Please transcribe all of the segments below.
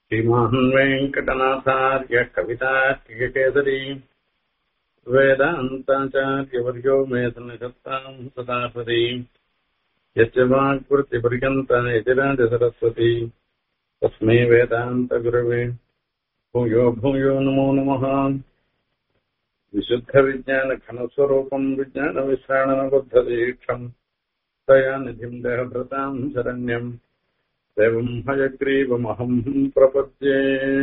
श्रीमान् वेङ्कटनाथार्य कवितार्किककेसरी वेदान्ताचार्यवर्यो मे सन्निधत्ताम् सदा सदी यस्य वाक्वृत्तिपर्यन्ता यतिराजसरस्वती तस्मै वेदान्तगुरवे भूयो भूयो नमो नमः विशुद्धविज्ञानघनस्वरूपम् विज्ञानविश्राणनबद्धदीक्षम् तया निधिम् देहभृताम् शरण्यम् देवम् हयग्रीवमहम् பிரபத்யே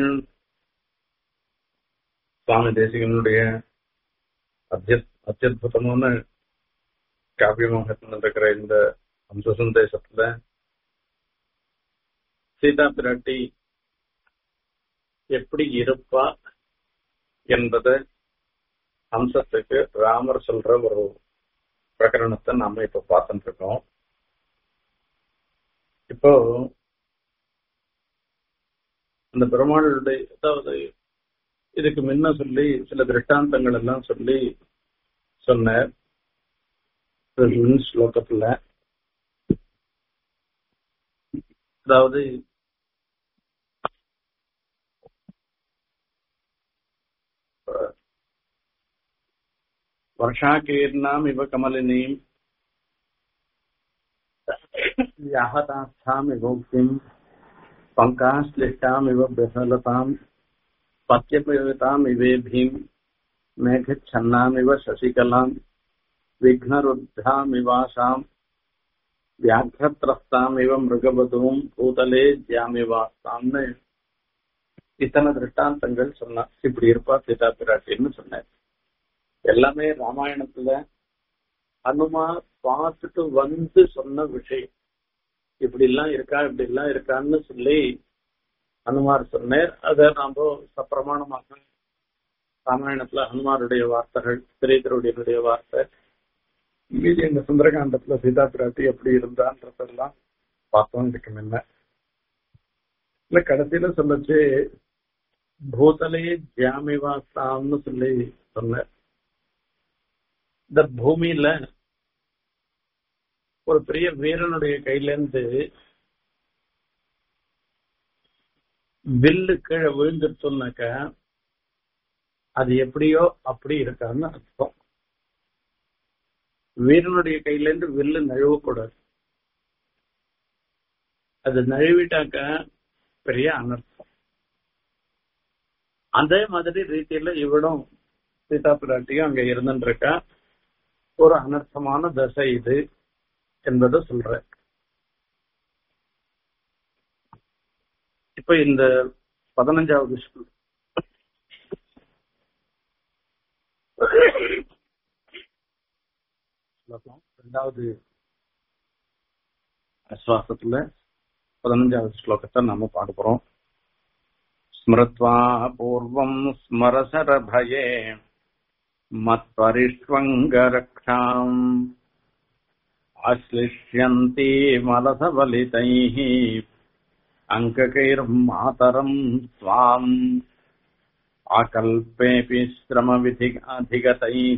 சுவாமி தேசிகனுடைய அத்தியுதமான காவியமாக இருக்கிற இந்த அம்ச சந்தேசத்துல சீதா பிராட்டி எப்படி இருப்பா என்பதை அம்சத்துக்கு ராமர் சொல்ற ஒரு பிரகரணத்தை நாம இப்ப பார்த்துட்டு இருக்கோம் இப்போ அந்த பெருமாளுடைய அதாவது இதுக்கு முன்ன சொல்லி சில திருஷ்டாந்தங்கள் எல்லாம் சொல்லி சொன்னார் ஸ்லோகத்துல அதாவது वर्षाकीर्णाम् इव कमलिनीम् व्याहतास्थाम् इवोक्तिम् पङ्काश्लिष्टाम् इव बृहलताम् पत्यपयुताम् इवेभीम् मेघच्छन्नाम् इव शशिकलाम् विघ्नरुद्धामिवाशाम् व्याघ्रत्रस्ताम् इव மிருகபதுவும் பூதலே ஜாமிவாஸ்தாம்னு இத்தனை திருஷ்டாந்தங்கள் சொன்னா இப்படி இருப்பா சீதா பிராட்டின்னு சொன்னார் எல்லாமே ராமாயணத்துல அனுமார் பார்த்துட்டு வந்து சொன்ன விஷயம் இப்படி எல்லாம் இருக்கா இப்படி எல்லாம் இருக்கான்னு சொல்லி ஹனுமார் சொன்னார் அதை நாம சப்பிரமாணமாக ராமாயணத்துல ஹனுமாருடைய வார்த்தைகள் திரைத்தருடைய வார்த்தை மீதி இந்த சுந்தரகாண்டத்துல சீதா பிராட்டி எப்படி இருந்தான்றதெல்லாம் பார்த்தோம் இதுக்கு முன்ன இல்ல கடைசியில சொல்லச்சு பூதலே ஜாமிவாஸ்தாம்னு சொல்லி சொன்னார் இந்த பூமியில ஒரு பெரிய வீரனுடைய கையில இருந்து வில்லு கீழே விழுந்துருச்சோம்னாக்க அது எப்படியோ அப்படி இருக்கான்னு அர்த்தம் வீரனுடைய கையில இருந்து வில்லு நழுவக்கூடாது அது நழுவிட்டாக்க பெரிய அனர்த்தம் அதே மாதிரி ரீதியில இவளும் சீதா பிராட்டியும் அங்க இருந்துருக்கா ஒரு அனர்த்தமான தசை இது என்பதை சொல்ற இப்ப இந்த பதினஞ்சாவது ரெண்டாவது ஆஸ்வாசத்துல பதினஞ்சாவது ஸ்லோகத்தை நாம பார்க்க போறோம் ஸ்மிருத்வா பூர்வம் ஸ்மரசரபயே मत्परिष्वङ्गरक्षाम् आश्लिष्यन्ती मलसबलितैः अङ्ककैर्मातरम् स्वाम् आकल्पेऽपि श्रमविधि अधिगतैः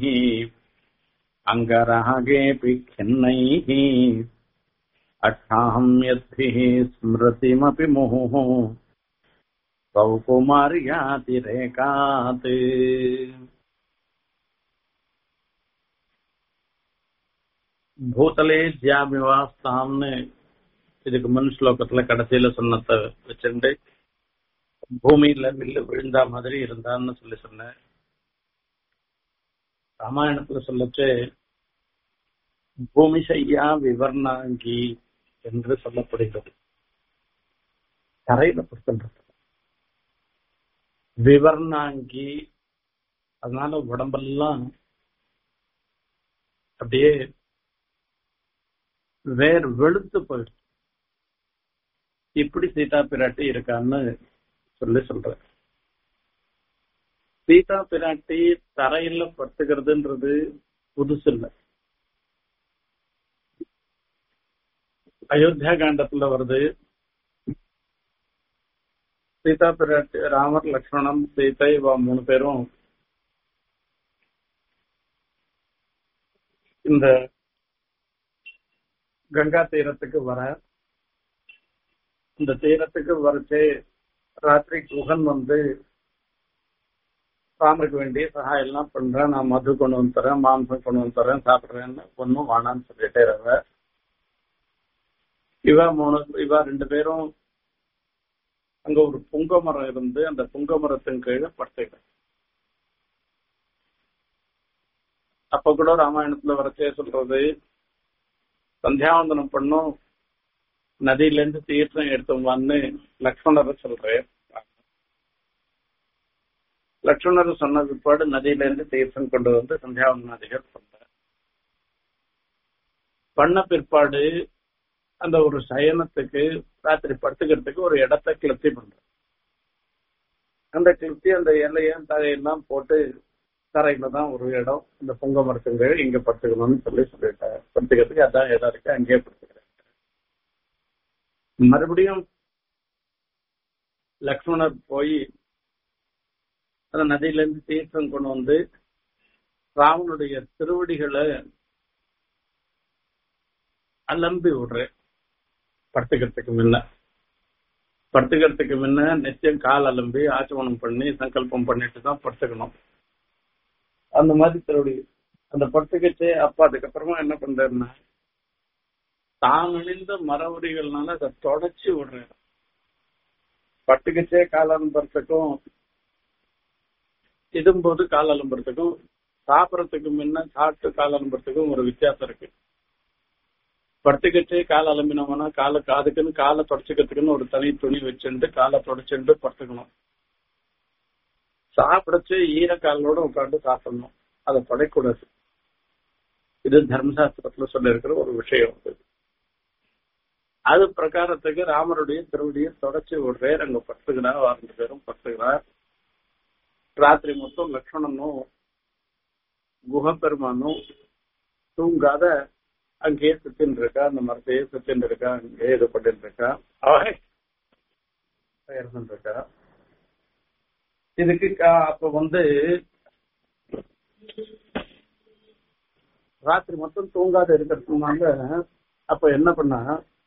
अङ्गरागेऽपि खिन्नैः अक्षाहम्यद्भिः स्मृतिमपि मुहुः सौकुमार्यातिरेकात् பூதலே ஜியாமிவாஸ்தாம்னு இதுக்கு முன் ஸ்லோகத்துல கடைசியில சொன்னத வச்சுட்டு பூமியில வில்லு விழுந்தா மாதிரி இருந்தான்னு சொல்லி சொன்ன ராமாயணத்துல சொல்லச்சு பூமி செய்யா விவர்ணாங்கி என்று சொல்லப்படுகிறது தரையில புஷ்பன்றது விவர்ணாங்கி அதனால உடம்பெல்லாம் அப்படியே வேர் வெளுத்து போயிடுச்சு இப்படி சீதா பிராட்டி இருக்கான்னு சொல்லி சொல்ற சீதா பிராட்டி தரையில படுத்துக்கிறதுன்றது புதுசு இல்ல அயோத்தியா காண்டத்துல வருது சீதா பிராட்டி ராமர் லக்ஷ்மணன் சீதை இவ மூணு பேரும் இந்த கங்கா தீரத்துக்கு வர இந்த தீரத்துக்கு வரச்சே ராத்திரி குகன் வந்து ராமருக்கு வேண்டிய சகாயம் எல்லாம் பண்றேன் நான் மது கொண்டு வந்து தரேன் மாംസം கொண்டு வந்து தரேன் சாப்பிடுறேன்னு ஒன்னும் வேணான்னு சொல்லிட்டே இருவ இவ மூணு இவ ரெண்டு பேரும் அங்க ஒரு புங்க மரம் இருந்து அந்த புங்க மரத்தின் கீழே படுத்துக்கிட்டேன் அப்ப கூட ராமாயணத்துல வரச்சே சொல்றது சந்தியாவந்தனம் பண்ணும் நதியில இருந்து தீர்த்தம் எடுத்தோம்னு லக்ஷ்மணரை சொல்றேன் லக்ஷ்மணர் சொன்ன பிற்பாடு நதியில இருந்து தீர்த்தம் கொண்டு வந்து சந்தியாவந்தனாதிகள் பண்ற பண்ண பிற்பாடு அந்த ஒரு சயனத்துக்கு ராத்திரி படுத்துக்கிறதுக்கு ஒரு இடத்த கிளப்தி பண்ற அந்த கிளப்தி அந்த இலையும் தரையெல்லாம் போட்டு தரையில தான் ஒரு இடம் இந்த பொங்க மரத்துங்க இங்க படுத்துக்கணும்னு சொல்லி சொல்லிட்டாங்க படுத்துக்கிறதுக்கு அதான் இடம் இருக்கு அங்கேயே படுத்துக்கிறேன் மறுபடியும் லக்ஷ்மணர் போய் அந்த நதியில இருந்து தீர்த்தம் கொண்டு வந்து ராவனுடைய திருவடிகளை அலம்பி விடுறேன் படுத்துக்கிறதுக்கு முன்ன படுத்துக்கிறதுக்கு முன்ன நிச்சயம் கால் அலம்பி ஆச்சமனம் பண்ணி சங்கல்பம் பண்ணிட்டு தான் படுத்துக்கணும் அந்த மாதிரி திருவடி அந்த படுத்துக்கச்சே அப்பா அதுக்கப்புறமா என்ன பண்றாருன்னா தான் அணிந்த மரவரிகள்னால அதை தொடச்சி விடுறேன் பட்டுக்கச்சே கால் அலம்புறதுக்கும் இடும்போது கால் அலம்புறதுக்கும் சாப்பிடறதுக்கு முன்ன சாப்பிட்டு கால் அலம்புறதுக்கும் ஒரு வித்தியாசம் இருக்கு படுத்துக்கிட்டே கால் அலம்பினோம்னா காலை அதுக்குன்னு காலை தொடச்சிக்கிறதுக்குன்னு ஒரு தனி துணி வச்சுட்டு காலை தொடச்சுட்டு படுத்துக்கணும் சாப்பிடச்சு ஈரக்காலோட உட்காந்து சாப்பிடணும் அதை படைக்கூடாது இது தர்மசாஸ்திரத்துல சொல்ல இருக்கிற ஒரு விஷயம் அது அது பிரகாரத்துக்கு ராமருடைய திருவடியை தொடச்சி விடுறேன் அங்க படுத்துக்கிறா ரெண்டு பேரும் படுத்துக்கிறா ராத்திரி மொத்தம் லக்ஷ்மணனும் குஹபெருமானும் தூங்காத அங்கேயே சுத்தின்னு இருக்கா அந்த மரத்தையே சுத்தின்னு இருக்கா அங்கேயே இது பண்ணிட்டு இருக்கா அவன் இருந்துட்டு இருக்கா இதுக்கு அப்ப வந்து ராத்திரி மொத்தம் தூங்காத இருக்கிறதுனால அப்ப என்ன பண்ணா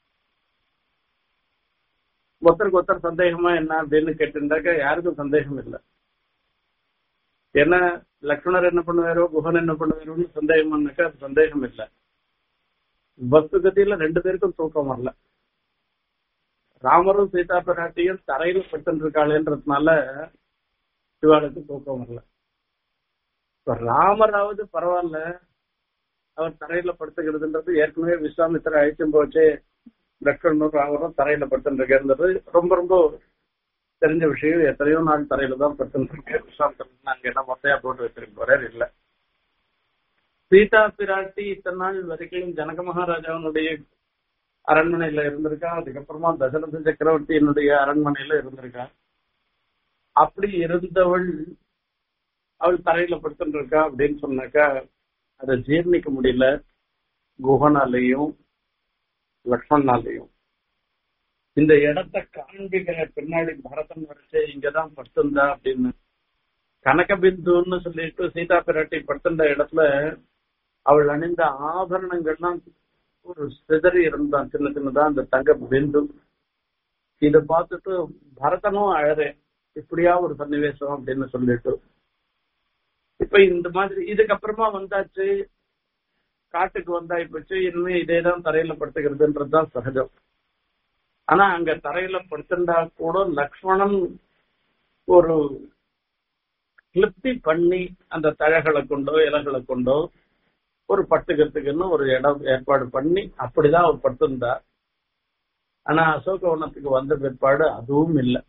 ஒருத்தருக்கு ஒருத்தர் சந்தேகமா என்ன அப்படின்னு கேட்டுட்டாக்க யாருக்கும் சந்தேகம் இல்லை என்ன லக்ஷ்மணர் என்ன பண்ணுவாரோ குஹன் என்ன பண்ணுவாரோன்னு சந்தேகம்னாக்கா அது சந்தேகம் இல்லை வஸ்து கதியில ரெண்டு பேருக்கும் தூக்கம் வரல ராமரும் சீதா பிராட்டியும் தரையில் பட்டு இருக்காளேன்றதுனால இவாளுக்கு தூக்கம் வரல இப்ப ராமராவது பரவாயில்ல அவர் தரையில படுத்துக்கிறதுன்றது ஏற்கனவே விஸ்வாமித்திர அழிச்சும் போச்சு லக்ஷ்மணனும் ராமரும் தரையில படுத்துருக்கிறது ரொம்ப ரொம்ப தெரிஞ்ச விஷயம் எத்தனையோ நாள் தரையில தான் படுத்துருக்கேன் விஸ்வாமித்திரன் அங்க என்ன மொத்தையா போட்டு வச்சிருக்க போறாரு இல்ல சீதா பிராட்டி இத்தனை நாள் வரைக்கும் ஜனக மகாராஜாவினுடைய அரண்மனையில இருந்திருக்கா அதுக்கப்புறமா தசரத சக்கரவர்த்தியினுடைய அரண்மனையில இருந்திருக்கா அப்படி இருந்தவள் அவள் தரையில படுத்துட்டு இருக்கா அப்படின்னு சொன்னாக்கா அதை ஜீர்ணிக்க முடியல குஹனாலையும் லக்ஷ்மணாலையும் இந்த இடத்த காண்பிக்கிற பின்னாடி பரதன் வரைச்சு இங்கதான் படுத்திருந்தா அப்படின்னு கனகபிந்துன்னு சொல்லிட்டு சீதா பிராட்டி படுத்திருந்த இடத்துல அவள் அணிந்த ஆபரணங்கள்லாம் ஒரு சிதறி இருந்தான் சின்ன சின்னதா அந்த தங்க பிந்து இத பார்த்துட்டு பரதனும் அழறேன் இப்படியா ஒரு சன்னிவேசம் அப்படின்னு சொல்லிட்டு இப்ப இந்த மாதிரி இதுக்கப்புறமா வந்தாச்சு காட்டுக்கு வந்தாய் போச்சு இனிமே இதேதான் தரையில படுத்துக்கிறதுன்றதுதான் சகஜம் ஆனா அங்க தரையில படுத்திருந்தா கூட லக்ஷ்மணன் ஒரு கிளிப்தி பண்ணி அந்த தழைகளை கொண்டோ இலைகளை கொண்டோ ஒரு பட்டுக்கிறதுக்குன்னு ஒரு இடம் ஏற்பாடு பண்ணி அப்படிதான் அவர் படுத்திருந்தார் ஆனா அசோகவனத்துக்கு வந்த பிற்பாடு அதுவும் இல்லை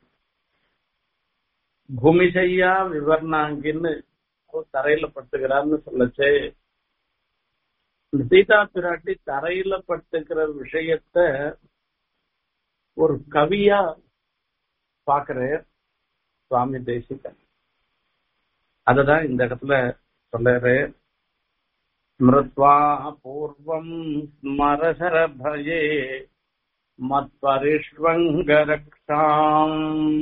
பூமிசையா விவரணாங்கின்னு அவர் தரையில படுத்துக்கிறான்னு சொல்லச்சே இந்த சீதா பிராட்டி தரையில படுத்துக்கிற விஷயத்த ஒரு கவியா பாக்குற சுவாமி தேசிகன் அததான் இந்த இடத்துல சொல்லுற ஸ்மிருத்வா பூர்வம் ஸ்மரசர பயே மத்பரிஷ்வங்கரக்ஷாம்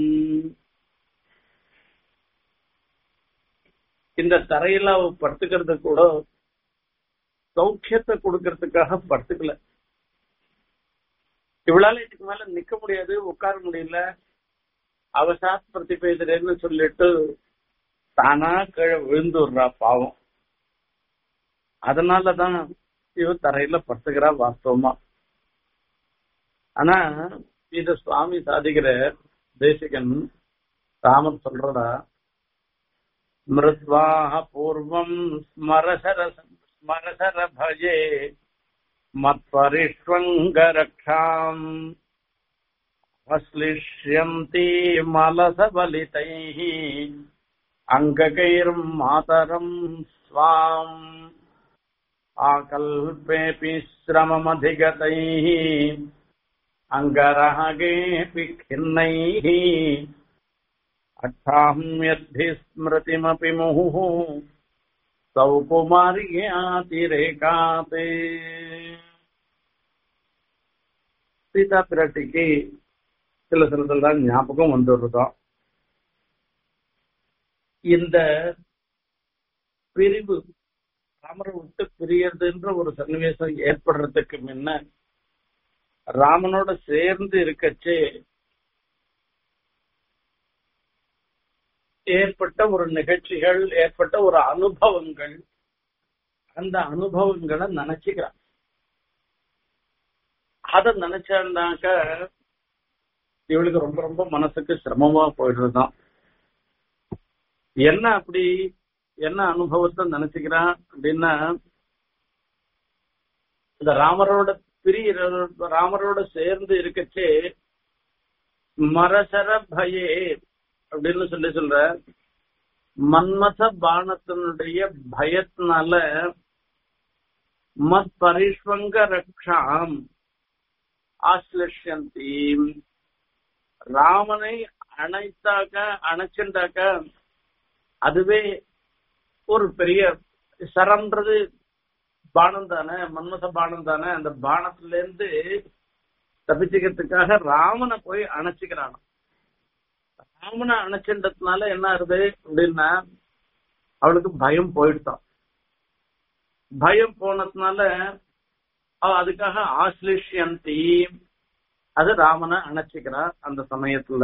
இந்த தரையில அவ படுத்துக்கிறது கூட சௌக்கியத்தை கொடுக்கறதுக்காக படுத்துக்கல இவளால இதுக்கு மேல நிக்க முடியாது உட்கார முடியல அவசாத் பிரதிபேதரேன்னு சொல்லிட்டு தானா கீழே விழுந்துடுறா பாவம் அதனாலதான் இவ தரையில படுத்துக்கிறா வாஸ்தவமா ஆனா இத சுவாமி சாதிக்கிற தேசிகன் ராமன் சொல்றதா மிருத்வாஹ பூர்வம் ஸ்மரசர ஸ்மரசர பஜே மத்பரிஷ்வங்கரக்ஷாம் அஸ்லிஷ்யந்தி மலசபலிதைः அங்ககைர்மாதரம் ஸ்வாம் ஆகல்பேऽपि श्रममधिगतैः अङ्गरागेऽपि खिन्नैः अट्ठाम्यद्धि स्मृतिमपि मुहुः சௌகுமாரியாதிரேகாதே சீதா பிராட்டிக்கு சில சிலதெல்லாம் ஞாபகம் வந்துடுறோம் இந்த பிரிவு ராமரை விட்டு பிரியறதுன்ற ஒரு சன்னிவேசம் ஏற்படுறதுக்கு முன்ன ராமனோட சேர்ந்து இருக்கச்சே ஏற்பட்ட ஒரு நிகழ்ச்சிகள் ஏற்பட்ட ஒரு அனுபவங்கள் அந்த அனுபவங்களை நினைச்சுக்கிறான் அத நினைச்சாண்டாக்க இவளுக்கு ரொம்ப ரொம்ப மனசுக்கு சிரமமா போயிடுறதுதான் என்ன அப்படி என்ன அனுபவத்தை நினைச்சுக்கிறான் அப்படின்னா இந்த ராமரோட பிரிய ராமரோட சேர்ந்து இருக்கச்சே மரசர பயே அப்படின்னு சொல்லி சொல்ற மன்மத பானத்தினுடைய பயத்தினால மத் பரிஷ்வங்க ரக்ஷாம் ஆஸ்லிஷந்தி ராமனை அணைத்தாக்க அணைச்சுண்டாக்க அதுவே ஒரு பெரிய சரம்ன்றது பானம் தானே மன்மத பானம் தானே அந்த பானத்துல இருந்து தப்பிச்சுக்கிறதுக்காக ராமனை போய் அணைச்சுக்கிறான் ராமனை அணைச்சுன்றதுனால என்ன ஆகுது அப்படின்னா அவளுக்கு பயம் போயிடுதான் பயம் போனதுனால அவ அதுக்காக ஆஸ்லிஷ்யந்தி அது ராமனை அணைச்சிக்கிறா அந்த சமயத்துல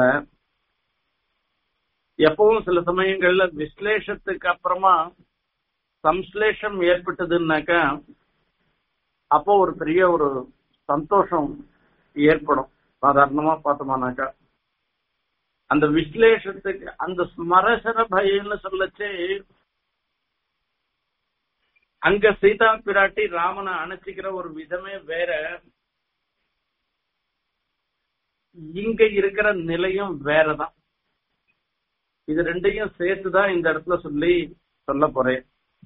எப்பவும் சில சமயங்கள்ல விஸ்லேஷத்துக்கு அப்புறமா சம்ஸ்லேஷம் ஏற்பட்டதுன்னாக்கா அப்போ ஒரு பெரிய ஒரு சந்தோஷம் ஏற்படும் சாதாரணமா பார்த்தோமானாக்கா அந்த விஸ்லேஷத்துக்கு அந்த ஸ்மரசர பயம்னு சொல்லச்சே அங்க சீதா பிராட்டி ராமனை அணைச்சிக்கிற ஒரு விதமே வேற இங்க இருக்கிற நிலையும் வேறதான் இது ரெண்டையும் சேர்த்துதான் இந்த இடத்துல சொல்லி சொல்ல போறேன்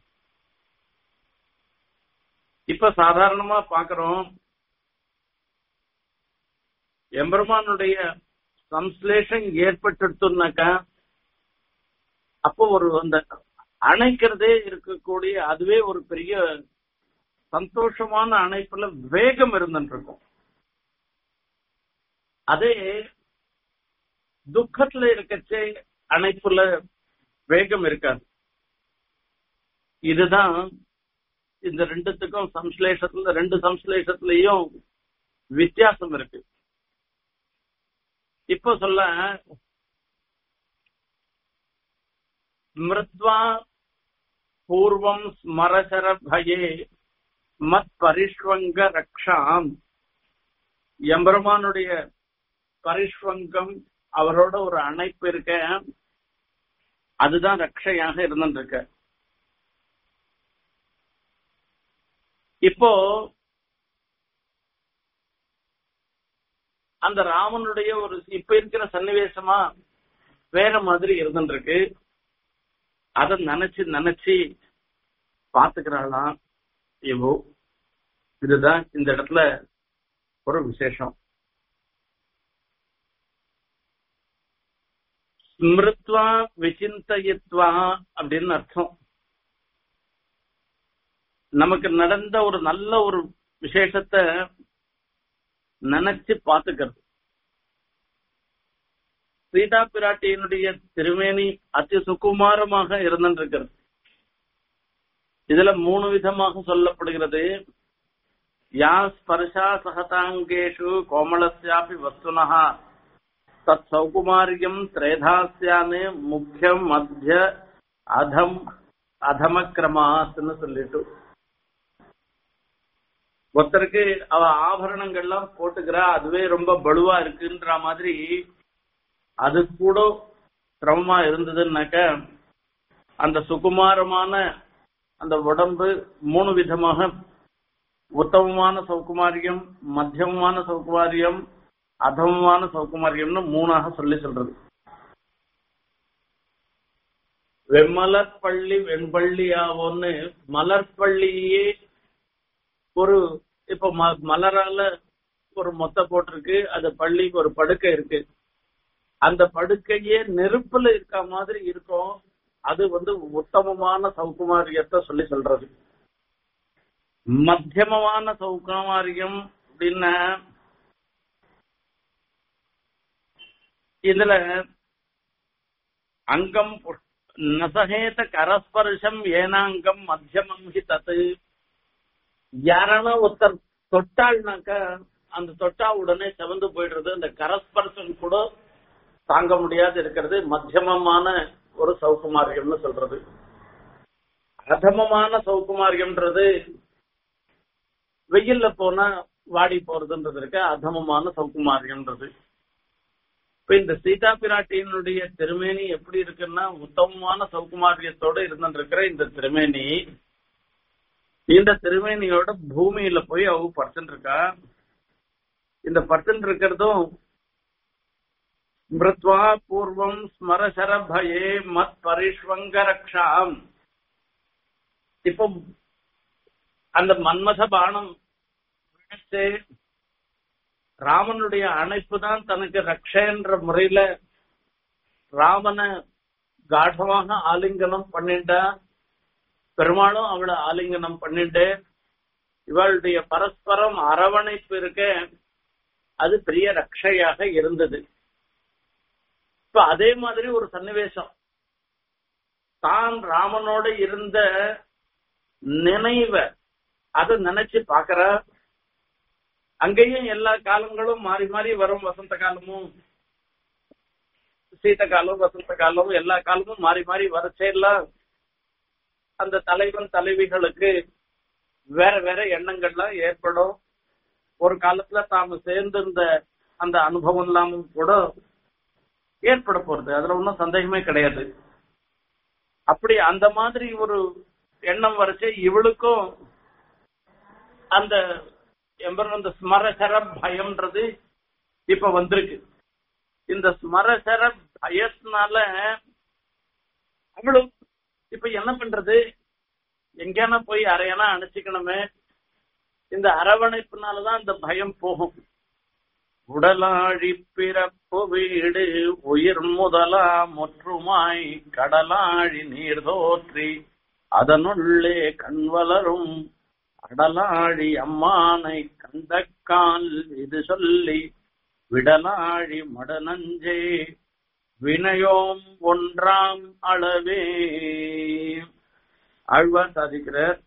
இப்ப சாதாரணமா பாக்குறோம் எம்பெருமானுடைய சம்ஸ்லேஷம் ஏற்பட்டுனாக்கா அப்போ ஒரு அந்த அணைக்கிறதே இருக்கக்கூடிய அதுவே ஒரு பெரிய சந்தோஷமான அணைப்புல வேகம் இருந்துட்டு இருக்கும் அதே துக்கத்துல இருக்கச்சே அணைப்புல வேகம் இருக்காது இதுதான் இந்த ரெண்டுத்துக்கும் சம்ஸ்லேஷத்துல ரெண்டு சம்ஸ்லேஷத்துலயும் வித்தியாசம் இருக்கு இப்போ சொல்ல மிருத்வா பூர்வம் ஸ்மரசர பயே மத் பரிஷ்வங்க ரக்ஷாம் எம்பெருமானுடைய பரிஷ்வங்கம் அவரோட ஒரு அணைப்பு இருக்க அதுதான் ரக்ஷையாக இருந்துருக்க இப்போ அந்த ராமனுடைய ஒரு இப்ப இருக்கிற சன்னிவேசமா வேற மாதிரி இருந்துருக்கு அத நினைச்சு நினைச்சு பாத்துக்கிறாளாம் இவோ இதுதான் இந்த இடத்துல ஒரு விசேஷம் ஸ்மிருத்வா விசிந்தயித்வா அப்படின்னு அர்த்தம் நமக்கு நடந்த ஒரு நல்ல ஒரு விசேஷத்தை நினைச்சு பாத்துக்கிறது சீதா பிராட்டியினுடைய திருமேனி அதி சுகுமாரமாக இருந்திருக்கிறது இதுல மூணு விதமாக சொல்லப்படுகிறது யா ஸ்பர்ஷா சகதாங்கேஷு கோமளஸ்யாபி வஸ்துனஹா தத் சௌகுமாரியம் திரேதாசியானு முக்கியம் மத்திய அதம் அதமக்கிரமாத்துன்னு சொல்லிட்டு ஒருத்தருக்கு அவ ஆபரணங்கள்லாம் போட்டுக்கிறா அதுவே ரொம்ப பலுவா இருக்குன்ற மாதிரி அது கூட சிரமமா இருந்ததுன்னாக்க அந்த சுகுமாரமான அந்த உடம்பு மூணு விதமாக உத்தமமான சௌகுமாரியம் மத்தியமமான சௌகுமாரியம் அதமமான சௌகுமாரியம்னு மூணாக சொல்லி சொல்றது வெம்மலர்பள்ளி வெண்பள்ளியாவோன்னு மலர்பள்ளியே ஒரு இப்ப ம- மலரால ஒரு மொத்த போட்டிருக்கு அது பள்ளிக்கு ஒரு படுக்கை இருக்கு அந்த படுக்கையே நெருப்புல இருக்க மாதிரி இருக்கும் அது வந்து உத்தமமான சௌகுமாரியத்தை சொல்லி சொல்றது மத்தியமமான சௌகுமாரியம் அப்படின்னா இதுல அங்கம் பு- நசகேத கரஸ்பர்ஷம் ஏனாங்கம் மத்தியமம் ஹி தத்து யாரானா ஒருத்தர் தொட்டாள்னாக்க அந்த தொட்டா உடனே செவந்து போயிடுறது அந்த கரஸ்பர்ஷம் கூட தாங்க முடியாது இருக்கிறது மத்தியமமான ஒரு சௌகுமாரியம்னு சொல்றது அதமமான சௌகுமாரியம்ன்றது வெயில்ல போனா வாடி போறதுன்றது இருக்கு அதமமான சௌகுமாரியம்ன்றது இப்ப இந்த சீதா பிராட்டியினுடைய திருமேனி எப்படி இருக்குன்னா உத்தமமான சௌகுமாரியத்தோட இருந்துருக்கிற இந்த திருமேனி இந்த திருமேனியோட பூமியில போய் அவ படுத்துட்டு இருக்கா இந்த படுத்துட்டு இருக்கிறதும் மிருத்வா பூர்வம் ஸ்மரசர பயே மத் பரிஷ்வங்க ரக்ஷாம் இப்போ அந்த மன்மத பானம் விழுத்து ராமனுடைய அணைப்பு தான் தனக்கு ரக்ஷன்ற முறையில ராமனை காഠமாக ஆலிங்கனம் பண்ணிட்டா பெருமாளும் அவளை ஆலிங்கனம் பண்ணிட்டு இவளுடைய பரஸ்பரம் அரவணைப்பு இருக்க அது பெரிய ரக்ஷையாக இருந்தது இப்ப அதே மாதிரி ஒரு சன்னிவேசம் தான் ராமனோட இருந்த நினைவ அதை நினைச்சு பாக்குற அங்கேயும் எல்லா காலங்களும் மாறி மாறி வரும் வசந்த காலமும் சீத காலம் வசந்த காலம் எல்லா காலமும் மாறி மாறி வரச்செல்லாம் அந்த தலைவன் தலைவிகளுக்கு வேற வேற எண்ணங்கள்லாம் ஏற்படும் ஒரு காலத்துல தாம சேர்ந்திருந்த அந்த அனுபவம் இல்லாமல் கூட ஏற்பட போறது அதுல ஒன்றும் சந்தேகமே கிடையாது அப்படி அந்த மாதிரி ஒரு எண்ணம் வரைச்சு இவளுக்கும் அந்த எம்பர் அந்த ஸ்மரசர பயம்ன்றது இப்ப வந்திருக்கு இந்த ஸ்மரசர பயத்தினால அவளும் இப்ப என்ன பண்றது எங்கேனா போய் அரையனா அணைச்சிக்கணுமே இந்த அரவணைப்புனாலதான் இந்த பயம் போகும் உடலாழி பிறப்பு வீடு உயிர் முதலா முற்றுமாய் கடலாழி நீர் தோற்றி அதனுள்ளே கண் வளரும் அடலாழி அம்மானை கண்டக்கால் இது சொல்லி விடலாழி மடநஞ்சே வினயோம் ஒன்றாம் அளவே ஆழ்வார் சாதிக்கிறார்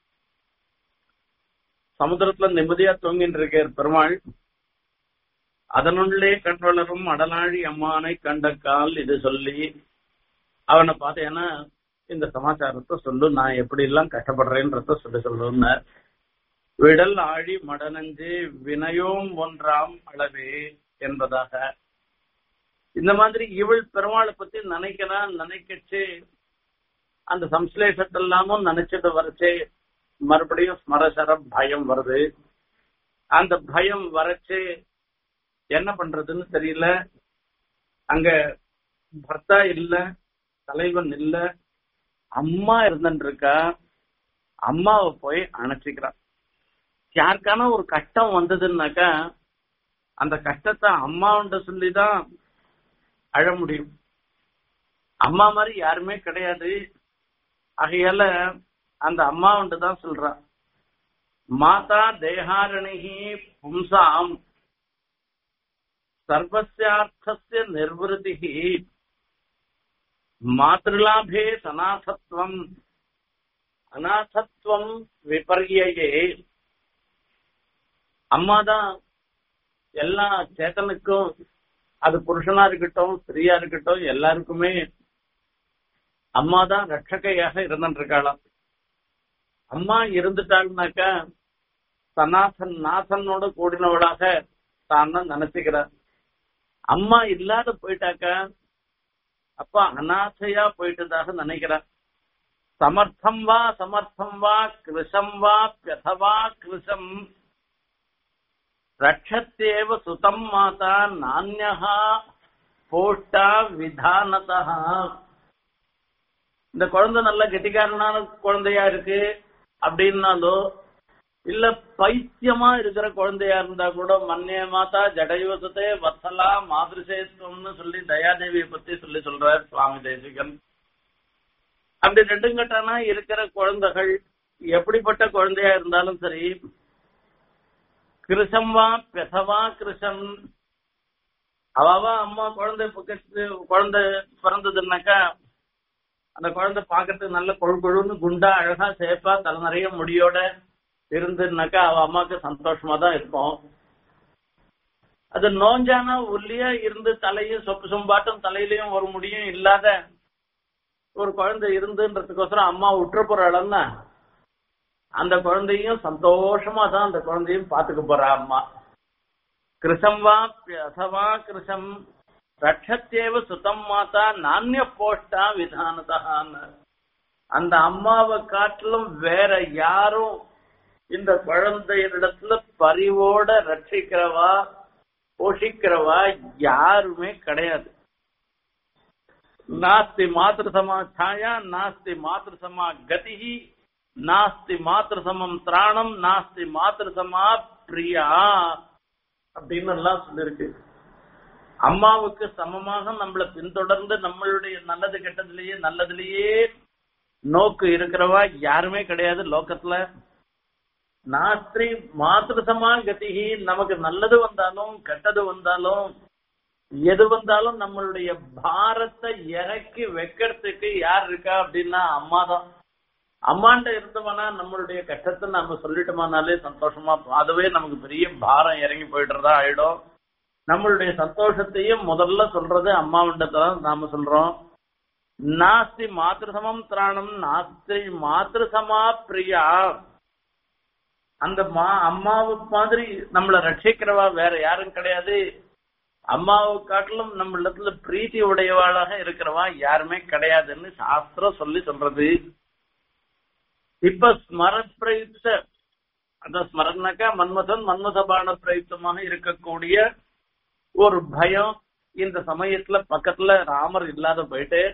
சமுத்திரத்துல நிம்மதியா தூங்கிட்டு இருக்கார் பெருமாள் அதனுள்ளே கண் வளரும் அடலாழி அம்மானை கண்டக்கால் இது சொல்லி அவனை பார்த்தேன்னா இந்த சமாச்சாரத்தை சொல்லு நான் எப்படி எல்லாம் கஷ்டப்படுறேன்றத சொல்லி சொல்லுன்னு விடல் ஆழி மடனஞ்சு வினயோம் ஒன்றாம் அளவே என்பதாக இந்த மாதிரி இவள் பெருமாளை பத்தி நினைக்கிறா நினைக்கச்சு அந்த சம்ஸ்லேஷத்தை எல்லாமும் நினைச்சிட்டு வரச்சே மறுபடியும் ஸ்மரசர பயம் வருது அந்த பயம் வரச்சு என்ன பண்றதுன்னு தெரியல அங்க பர்த்தா இல்ல தலைவன் இல்ல அம்மா இருந்துட்டு இருக்கா அம்மாவை போய் அணைச்சிக்கிறான் யாருக்கான ஒரு கஷ்டம் வந்ததுன்னாக்கா அந்த கஷ்டத்தை அம்மாவுண்ட சொல்லிதான் அழ முடியும் அம்மா மாதிரி யாருமே கிடையாது ஆகையால அந்த அம்மாவுண்டு தான் சொல்றா மாதா தேகாரணிகி பும்சாம் சர்வசியார்த்தஸ்ய நிர்வருதிகி மாத்ருலாபே சனாசத்வம் அநாசத்வம் விபர்யே அம்மாதான் எல்லா சேத்தனுக்கும் அது புருஷனா இருக்கட்டும் ஸ்திரீயா இருக்கட்டும் எல்லாருக்குமே அம்மா தான் ரட்சகையாக இருந்துட்டு இருக்காளாம் அம்மா இருந்துட்டாள்னாக்கா சனாதன் நாசனோட கூடினவளாக தான் தான் நினைச்சுக்கிறார் அம்மா இல்லாத போயிட்டாக்கா அப்பா அநாதையா போயிட்டதாக நினைக்கிறார் சமர்த்தம் வா சமர்த்தம் வா கிருஷம் வா பியதவா கிருஷம் ரட்சத்தேவ சுதம் மாதா நானியா போஷ்டா விதானதா இந்த குழந்தை நல்ல கெட்டிக்காரனான குழந்தையா இருக்கு அப்படின்னாலோ இல்ல பைத்தியமா இருக்கிற குழந்தையா இருந்தா கூட மன்னே மாதா ஜடயுவசத்தே வத்சலா மாதிரிசேத்துவம்னு சொல்லி தயாதேவியை பத்தி சொல்லி சொல்றார் சுவாமி தேசிகன் அப்படி ரெண்டும் கட்டானா இருக்கிற குழந்தைகள் எப்படிப்பட்ட குழந்தையா இருந்தாலும் சரி கிருஷம் வா பெசவா கிருஷம் அவாவா அம்மா குழந்தை பக்கத்து குழந்தை பிறந்ததுன்னாக்கா அந்த குழந்தை பாக்கிறதுக்கு நல்ல கொழு கொழுன்னு குண்டா அழகா சேப்பா தலை நிறைய முடியோட இருந்துனாக்கா அவ அம்மாவுக்கு சந்தோஷமா தான் இருக்கும் அது நோஞ்சானா ஒல்லியா இருந்து தலையும் சொப்பு சொம்பாட்டும் தலையிலயும் ஒரு முடியும் இல்லாத ஒரு குழந்தை இருந்துன்றதுக்கோசரம் அம்மா விட்டுற போறாளன்னா அந்த குழந்தையும் சந்தோஷமா தான் அந்த குழந்தையும் பாத்துக்க போறா அம்மா கிருஷம் வா அசவா கிருஷம் ரட்சத்தேவ சுத்தம் மாதா நானிய போஷ்டா விதானதான்னு அந்த அம்மாவை காட்டிலும் வேற யாரும் இந்த குழந்தையிடத்துல பரிவோட ரட்சிக்கிறவா போஷிக்கிறவா யாருமே கிடையாது நாஸ்தி மாத்திரு சமா சாயா நாஸ்தி மாத்திரு சமா கதிஹி நாஸ்தி மாத்திரு சமம் திராணம் நாஸ்தி மாத்திரு சமா பிரியா அப்படின்னு எல்லாம் சொல்லிருக்கு அம்மாவுக்கு சமமாக நம்மளை பின்தொடர்ந்து நம்மளுடைய நல்லது கெட்டதுலயே நல்லதுலயே நோக்கு இருக்கிறவா யாருமே கிடையாது லோகத்துல நாஸ்திரி மாத்திருசமா கதிகி நமக்கு நல்லது வந்தாலும் கெட்டது வந்தாலும் எது வந்தாலும் நம்மளுடைய பாரத்தை இறக்கி வைக்கிறதுக்கு யார் இருக்கா அப்படின்னா அம்மா தான் அம்மாண்ட இருந்தவனா நம்மளுடைய கஷ்டத்தை நம்ம சொல்லிட்டோமானாலே சந்தோஷமா அதுவே நமக்கு பெரிய பாரம் இறங்கி போயிட்டுறதா ஆயிடும் நம்மளுடைய சந்தோஷத்தையும் முதல்ல சொல்றது அம்மாவிண்டத்தான் நாம சொல்றோம் நாஸ்தி மாத்திருசமம் திராணம் நாஸ்தி மாத்திருசமா பிரியா அந்த மா அம்மாவு மாதிரி நம்மள ரட்சிக்கிறவா வேற யாரும் கிடையாது அம்மாவை காட்டிலும் நம்ம இடத்துல பிரீத்தி உடையவாளாக இருக்கிறவா யாருமே கிடையாதுன்னு சாஸ்திரம் சொல்லி சொல்றது இப்ப ஸ்மர பிரயுக்த அந்த ஸ்மரனாக்கா மன்மதன் மன்மதபான பிரயுக்தமாக இருக்கக்கூடிய ஒரு பயம் இந்த சமயத்துல பக்கத்துல ராமர் இல்லாத போயிட்டு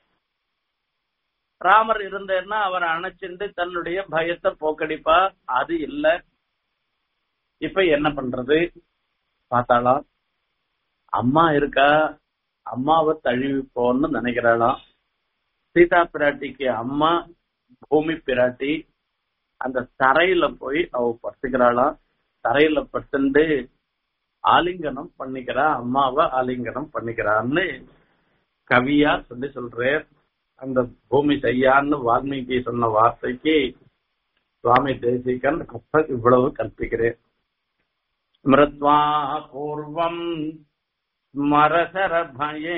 ராமர் இருந்தேன்னா அவரை அணைச்சிட்டு தன்னுடைய பயத்தை போக்கடிப்பா அது இல்ல இப்ப என்ன பண்றது பார்த்தாலாம் அம்மா இருக்கா அம்மாவை தழுவிப்போன்னு நினைக்கிறாளாம் சீதா பிராட்டிக்கு அம்மா பூமி பிராட்டி அந்த தரையில போய் அவ படுத்துக்கிறாளாம் தரையில படுத்துண்டு ஆலிங்கனம் பண்ணிக்கிறா அம்மாவை ஆலிங்கனம் பண்ணிக்கிறான்னு கவியா சொல்லி சொல்றேன் அந்த பூமி செய்யான்னு வால்மீகி சொன்ன வார்த்தைக்கு சுவாமி தேசிகன் அப்ப இவ்வளவு கற்பிக்கிறேன் ஸ்மிருத்வா பூர்வம் ஸ்மரசரபயே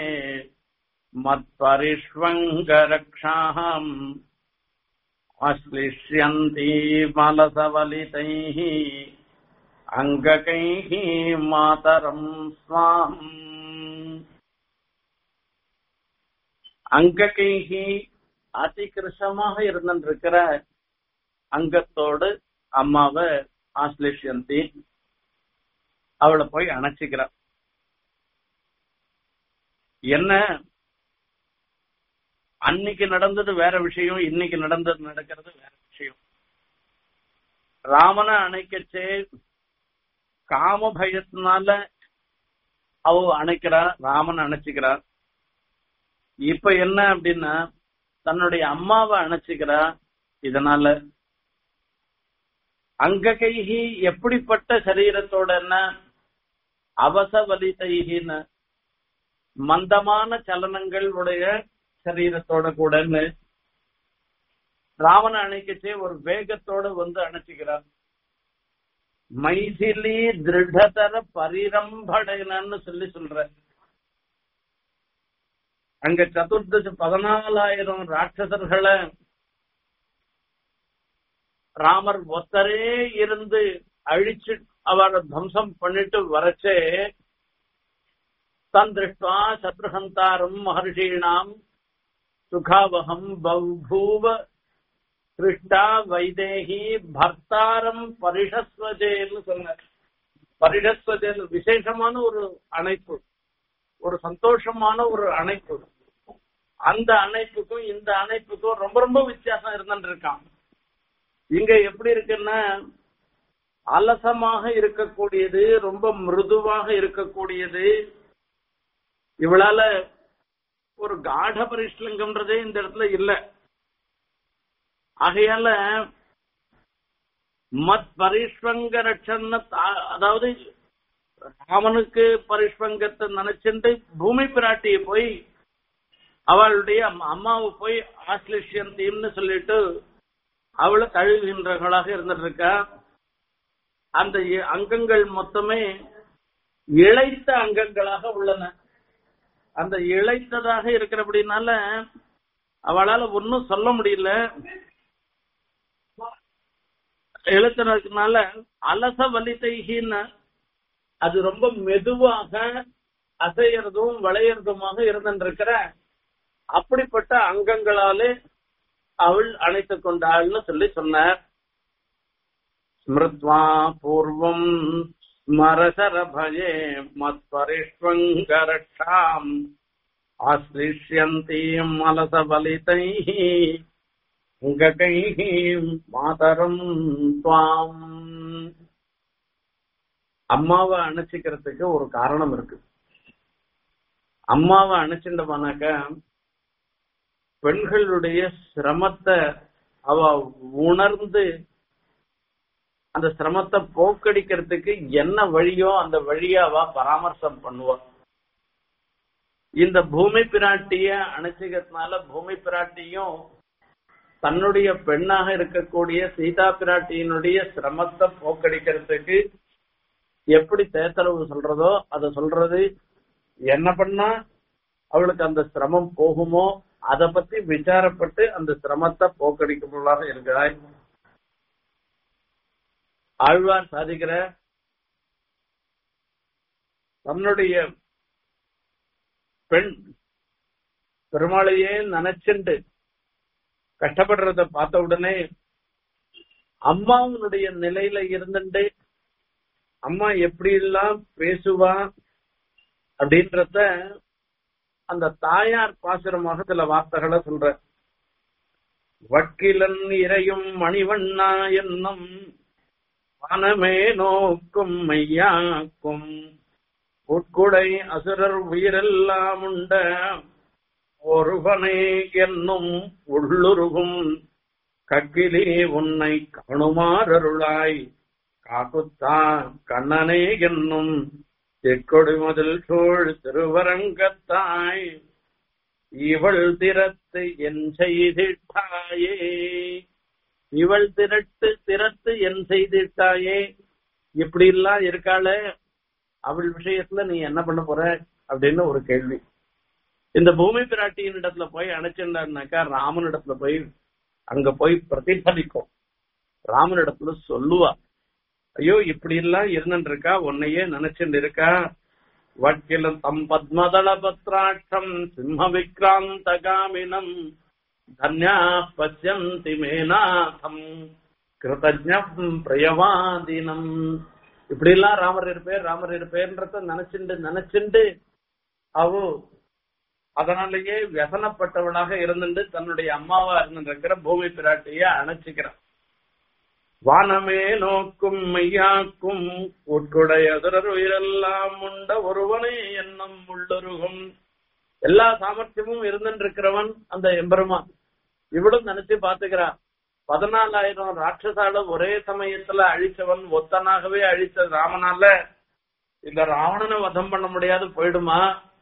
மத்பரிஷ்வங்கரக்ஷாம் அஸ்லிஷ்யந்தி மலசவலிதைः அங்ககைः மாதரம் ஸ்வாம் அங்ககைஹி அதிகிருஷமாக இருந்திருக்கிற அங்கத்தோடு அம்மாவை ஆஸ்லேஷந்தி அவளை போய் அணைச்சிக்கிறா என்ன அன்னைக்கு நடந்தது வேற விஷயம் இன்னைக்கு நடந்தது நடக்கிறது வேற விஷயம் ராமனை அணைக்கச்சே காம பயத்தினால அவ அணைக்கிறா ராமன் அணைச்சிக்கிறா இப்ப என்ன அப்படின்னா தன்னுடைய அம்மாவை அணைச்சிக்கிறா இதனால அங்க கைகி எப்படிப்பட்ட சரீரத்தோட என்ன அவசவலிதைகின்னு மந்தமான சலனங்கள் உடைய சரீரத்தோட கூடன்னு ராவண அணைக்கச்சே ஒரு வேகத்தோட வந்து அணைச்சிக்கிறார் மைதிலி திருடதர பரிரம்படைனன்னு சொல்லி சொல்ற அங்க சதுர்தசி பதினாலாயிரம் ராட்சசர்களை ராமர் ஒத்தரே இருந்து அழிச்சு அவரை தம்சம் பண்ணிட்டு வரச்சே தன் திருஷ்டா சத்ருஹந்தாரம் மகர்ஷீணாம் சுகாவகம் பௌபூவ திருஷ்டா வைதேகி பர்த்தாரம் பரிஷஸ்வஜேன்னு சொன்னார் பரிஷஸ்வஜேன்னு விசேஷமான ஒரு அணைப்பு ஒரு சந்தோஷமான ஒரு அணைப்பு அந்த அணைப்புக்கும் இந்த அணைப்புக்கும் ரொம்ப ரொம்ப வித்தியாசம் இருந்துட்டு இருக்கான் இங்க எப்படி இருக்குன்னா அலசமாக இருக்கக்கூடியது ரொம்ப மிருதுவாக இருக்கக்கூடியது இவளால ஒரு காட பரிஷ்லங்கம்ன்றதே இந்த இடத்துல இல்ல ஆகையால மத் பரிஷ்வங்க ரட்சன்ன தா- அதாவது ராமனுக்கு பரிஷ்வங்கத்தை நினைச்சுட்டு பூமி பிராட்டியை போய் அவளுடைய அம்மா- அம்மாவை போய் ஆஸ்லிஷ்யந்தீம்னு சொல்லிட்டு அவளை தழுவுகின்றவர்களாக இருந்துட்டு இருக்கா அந்த இ- அங்கங்கள் மொத்தமே இழைத்த அங்கங்களாக உள்ளன அந்த இழைத்ததாக இருக்கிறபடினால அவளால ஒன்னும் சொல்ல முடியல எழுத்துனதுனால அலச வலிதைகின்னு அது ரொம்ப மெதுவாக அசையறதும் வளையறதுமாக இருந்திருக்கிற அப்படிப்பட்ட அங்கங்களாலே அவள் அணைத்துக் கொண்டாள்னு சொல்லி சொன்னார் ஸ்மிருத்வா பூர்வம் ஸ்மரசரபயே மத்பரிஷ்வங்கரக்ஷாம் ஆசிஷ்யந்தீம் அலசபலிதைः அங்ககைः மாதரம் துவாம் அம்மாவை அணைச்சிக்கிறதுக்கு ஒரு காரணம் இருக்கு அம்மாவை அணைச்சிட்டோம்னாக்க பெண்களுடைய சிரமத்தை அவ உணர்ந்து அந்த சிரமத்தை போக்கடிக்கிறதுக்கு என்ன வழியோ அந்த வழியை அவ பராமர்சம் பண்ணுவா இந்த பூமி பிராட்டிய அணைச்சிக்கிறதுனால பூமி பிராட்டியும் தன்னுடைய பெண்ணாக இருக்கக்கூடிய சீதா பிராட்டியினுடைய சிரமத்தை போக்கடிக்கிறதுக்கு எப்படி தேத்தரவு சொல்றதோ அதை சொல்றது என்ன பண்ணா அவளுக்கு அந்த சிரமம் போகுமோ அத பத்தி விசாரப்பட்டு அந்த சிரமத்தை போக்கடிக்கும்பொழுதாக இருக்கிறாய் ஆழ்வார் சாதிக்கிற தன்னுடைய பெண் பெருமாளையே நினைச்சுண்டு கஷ்டப்படுறத பார்த்த உடனே அம்மாவுடைய நிலையில இருந்துட்டு அம்மா எப்படி எல்லாம் பேசுவா அப்படின்றத அந்த தாயார் பாசுரமாக சில வார்த்தைகளை சொல்ற வக்கிலன் இறையும் மணிவண்ணா என்னும் வனமே நோக்கும் மையாக்கும் உட்குடை அசுரர் உயிரெல்லாம் உண்ட ஒருவனே என்னும் உள்ளுருகும் கக்கிலே உன்னை காணுமாறருளாய் காக்குத்தா கண்ணனே என்னும் தெற்கொடுமதில் சூழ் திருவரங்கத்தாய் இவள் திறத்து என் செய்திட்டாயே இவள் திரட்டு திறத்து என் செய்திட்டாயே இப்படி எல்லாம் இருக்காளே அவள் விஷயத்துல நீ என்ன பண்ண போற அப்படின்னு ஒரு கேள்வி இந்த பூமி பிராட்டியின் இடத்துல போய் அணைச்சிருந்தாருனாக்கா ராமனிடத்துல போய் அங்க போய் பிரதிபலிக்கும் ராமனிடத்துல சொல்லுவா ஐயோ இப்படி எல்லாம் இருந்துட்டு இருக்கா உன்னையே நினைச்சுட்டு இருக்கா வட்கிலம் தம் பத்மதள பத்ராட்சம் சிம்ம விக்ராந்த காமினம் தன்யா பசியந்தி மேநாதம் கிருதஜம் பிரயவாதினம் இப்படி எல்லாம் ராமர் இருப்பேர் ராமர் இருப்பேன்றத நினைச்சுண்டு நினைச்சுண்டு அவ அதனாலேயே व्यசனப்பட்டவளாக இருந்துட்டு தன்னுடைய அம்மாவா இருந்திருக்கிற பூமி பிராட்டிய அணைச்சிக்கிறான் வானமே நோக்கும் மையாக்கும் உட்குடைய உயிரெல்லாம் உண்ட ஒருவனே எண்ணம் உள்ளுருகும் எல்லா சாமர்த்தியமும் இருந்துருக்கிறவன் அந்த எம்பெருமான் இவளும் நினைச்சு பாத்துக்கிறா பதினாலாயிரம் ராட்சசால ஒரே சமயத்துல அழிச்சவன் ஒத்தனாகவே அழிச்ச ராமனால இந்த ராவணனை வதம் பண்ண முடியாது போயிடுமா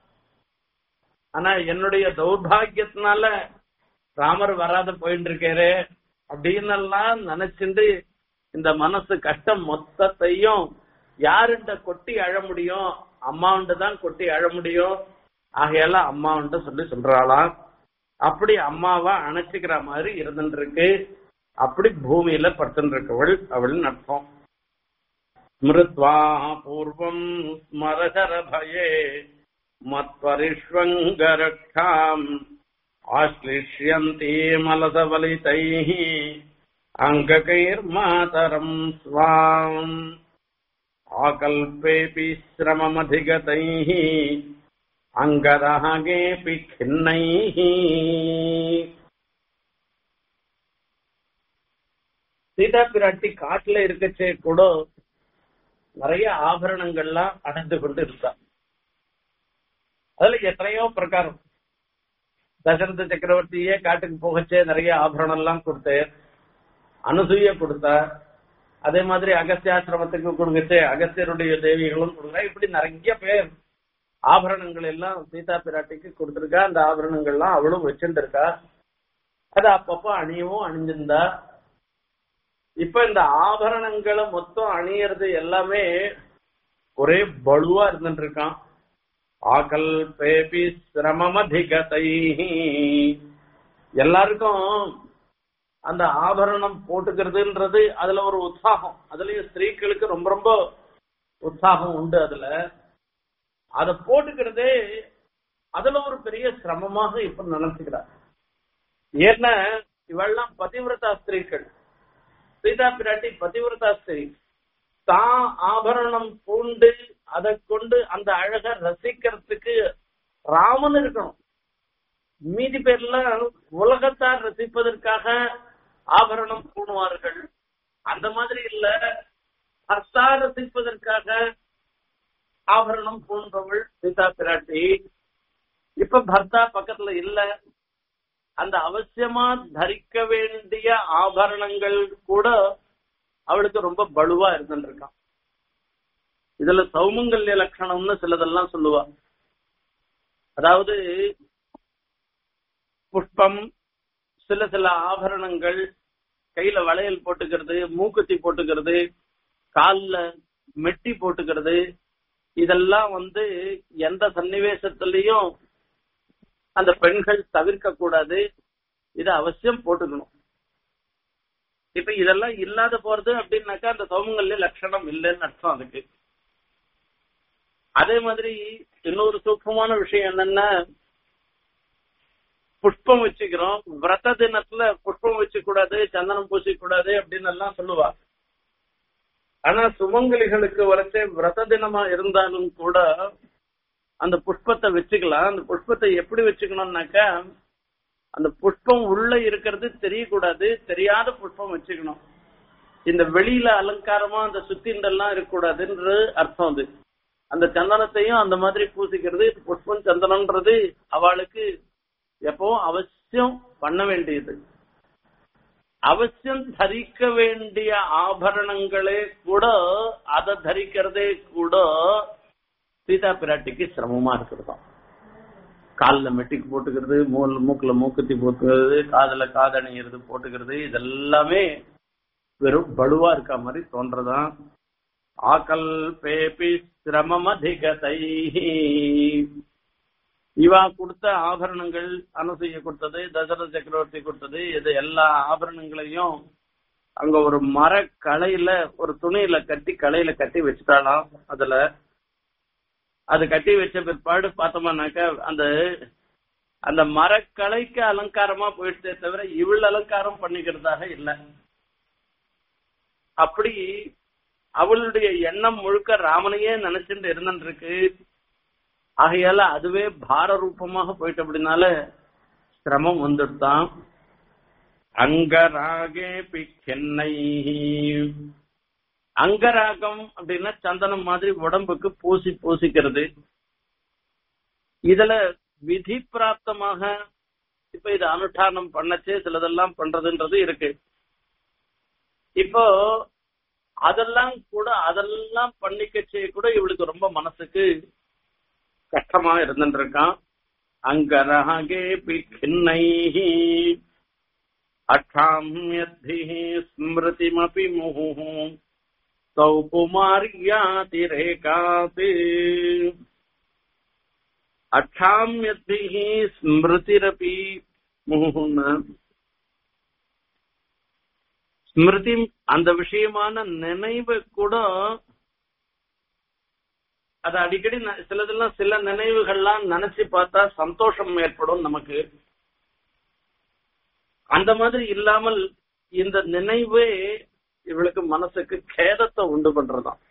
ஆனா என்னுடைய தௌர்பாகியத்தினால ராமர் வராத போயிட்டு இருக்காரு அப்படின்னு எல்லாம் நினைச்சுட்டு இந்த மனசு கஷ்டம் மொத்தத்தையும் யாருண்ட கொட்டி அழ முடியும் அம்மாவுண்ட தான் கொட்டி அழ முடியும் ஆகையால அம்மான்ட்டு சொல்லி சொல்றாளாம் அப்படி அம்மாவா அணைச்சிக்கிற மாதிரி இருந்துட்டு இருக்கு அப்படி பூமியில படுத்துட்டு இருக்கவள் அவள் அர்த்தம் ஸ்மிருத்வா பூர்வம் ஸ்மரகர பயே மத்பரிஷ்வங்கரக்ஷாம் ஆश्लिष्यन्ति मलदवलितैः अङ्गकैर्मातरम् स्वाम् आकल्पेऽपि श्रममधिगतैः अङ्गरागेऽपि खिन्नैः சீதா பிராட்டி காட்டுல இருக்கச்சே கூட நிறைய ஆபரணங்கள்லாம் அடைந்து கொண்டு இருக்கா அதுல எத்தனையோ பிரகாரம் தசரத சக்கரவர்த்தியே காட்டுக்கு போகச்சே நிறைய ஆபரணம் எல்லாம் கொடுத்தார் அனுசூய கொடுத்தார் அதே மாதிரி அகஸ்தியாசிரமத்துக்கு கொடுக்கச்சே அகஸ்தியருடைய தேவிகளும் கொடுக்குறா இப்படி நிறைய பேர் ஆபரணங்கள் எல்லாம் சீதா பிராட்டிக்கு கொடுத்திருக்கா அந்த ஆபரணங்கள்லாம் அவளும் வச்சுட்டு இருக்கா அது அப்பப்போ அணியவும் அணிஞ்சிருந்தா இப்ப இந்த ஆபரணங்களை மொத்தம் அணியறது எல்லாமே ஒரே பலுவா இருந்துட்டு இருக்கான் ஆகல் பேபி சிரமமதிகதை எல்லாருக்கும் அந்த ஆபரணம் போட்டுக்கிறதுன்றது அதுல ஒரு உற்சாகம் அதுலயும் ஸ்திரீகளுக்கு ரொம்ப ரொம்ப உற்சாகம் உண்டு அதுல அத போட்டுக்கிறதே அதுல ஒரு பெரிய சிரமமாக இப்ப நினைச்சுக்கிறார் ஏன்னா இவெல்லாம் பதிவிரதா ஸ்திரீகள் சீதா பிராட்டி பதிவிரதா ஸ்திரீ தான் ஆபரணம் பூண்டு அதை கொண்டு அந்த அழக ரசிக்கிறதுக்கு ராமன் இருக்கணும் மீதி பேர்லாம் உலகத்தார் ரசிப்பதற்காக ஆபரணம் பூணுவார்கள் அந்த மாதிரி இல்ல ஹர்த்தா ரசிப்பதற்காக ஆபரணம் பூண்டவள் சீதா பிராட்டி இப்ப பர்த்தா பக்கத்துல இல்ல அந்த அவசியமா தரிக்க வேண்டிய ஆபரணங்கள் கூட அவளுக்கு ரொம்ப பலுவா இருந்துருக்கான் இதுல சௌமங்கல்ய லட்சணம்னு சிலதெல்லாம் சொல்லுவா அதாவது புஷ்பம் சில சில ஆபரணங்கள் கையில வளையல் போட்டுக்கிறது மூக்குத்தி போட்டுக்கிறது கால்ல மெட்டி போட்டுக்கிறது இதெல்லாம் வந்து எந்த சன்னிவேசத்திலையும் அந்த பெண்கள் தவிர்க்க கூடாது இதை அவசியம் போட்டுக்கணும் இப்ப இதெல்லாம் இல்லாத போறது அப்படின்னாக்கா அந்த சௌமங்கல்ய லட்சணம் இல்லைன்னு அர்த்தம் அதுக்கு அதே மாதிரி இன்னொரு சூக்மமான விஷயம் என்னன்னா புஷ்பம் வச்சுக்கிறோம் விரத தினத்துல புஷ்பம் வச்சு கூடாது சந்தனம் பூசி கூடாது அப்படின்னு எல்லாம் சொல்லுவா ஆனா சுமங்கலிகளுக்கு வரைச்சே விரத தினமா இருந்தாலும் கூட அந்த புஷ்பத்தை வச்சுக்கலாம் அந்த புஷ்பத்தை எப்படி வச்சுக்கணும்னாக்கா அந்த புஷ்பம் உள்ள இருக்கிறது தெரியக்கூடாது தெரியாத புஷ்பம் வச்சுக்கணும் இந்த வெளியில அலங்காரமா அந்த சுத்திண்டெல்லாம் இருக்கக்கூடாதுன்றது அர்த்தம் அது அந்த சந்தனத்தையும் அந்த மாதிரி பூசிக்கிறது புஷ்பம் சந்தனம்ன்றது அவளுக்கு எப்பவும் அவசியம் பண்ண வேண்டியது அவசியம் தரிக்க வேண்டிய ஆபரணங்களே கூட அதை தரிக்கிறதே கூட சீதா பிராட்டிக்கு சிரமமா இருக்கிறதாம் காலில் மெட்டிக்கு போட்டுக்கிறது மூல மூக்குல மூக்குத்தி போட்டுக்கிறது காதுல காதணிகிறது போட்டுக்கிறது இதெல்லாமே வெறும் பலுவா இருக்க மாதிரி தோன்றதான் ஆக்கல் பேபி சிரமம் அதிகதை இவா கொடுத்த ஆபரணங்கள் அனுசூய கொடுத்தது தசரத சக்கரவர்த்தி கொடுத்தது இது எல்லா ஆபரணங்களையும் அங்க ஒரு மர களையில ஒரு துணியில கட்டி களையில கட்டி வச்சுட்டாலாம் அதுல அது கட்டி வச்ச பிற்பாடு பார்த்தோம்னாக்கா அந்த அந்த மரக்கலைக்கு அலங்காரமா போயிட்டே தவிர இவள் அலங்காரம் பண்ணிக்கிறதாக இல்லை அப்படி அவளுடைய எண்ணம் முழுக்க ராமனையே நினைச்சுட்டு இருந்துருக்கு ஆகையால அதுவே பார ரூபமாக போயிட்டு அப்படின்னால சிரமம் வந்துட்டான் அங்கராகே பிச்சென்னை அங்கராகம் அப்படின்னா சந்தனம் மாதிரி உடம்புக்கு பூசி பூசிக்கிறது இதுல விதி பிராப்தமாக இப்ப இது அனுஷ்டானம் பண்ணச்சே சிலதெல்லாம் பண்றதுன்றது இருக்கு இப்போ அதெல்லாம் கூட அதெல்லாம் பண்ணிக்கச்சே கூட இவளுக்கு ரொம்ப மனசுக்கு கஷ்டமா இருந்துட்டு இருக்கான் அங்கராகே பின்னை அட்டாமியத்தி ஸ்மிருதிமபி முஹு சௌகுமாரியாதிரேகாத் அக்ஷாமியத்திகி ஸ்மிருதிரபி முகுன்னு ஸ்மிருதி அந்த விஷயமான நினைவு கூட அது அடிக்கடி ந- சிலதெல்லாம் சில நினைவுகள்லாம் நினைச்சு பார்த்தா சந்தோஷம் ஏற்படும் நமக்கு அந்த மாதிரி இல்லாமல் இந்த நினைவே இவளுக்கு மனசுக்கு கேதத்தை உண்டு பண்றதாம்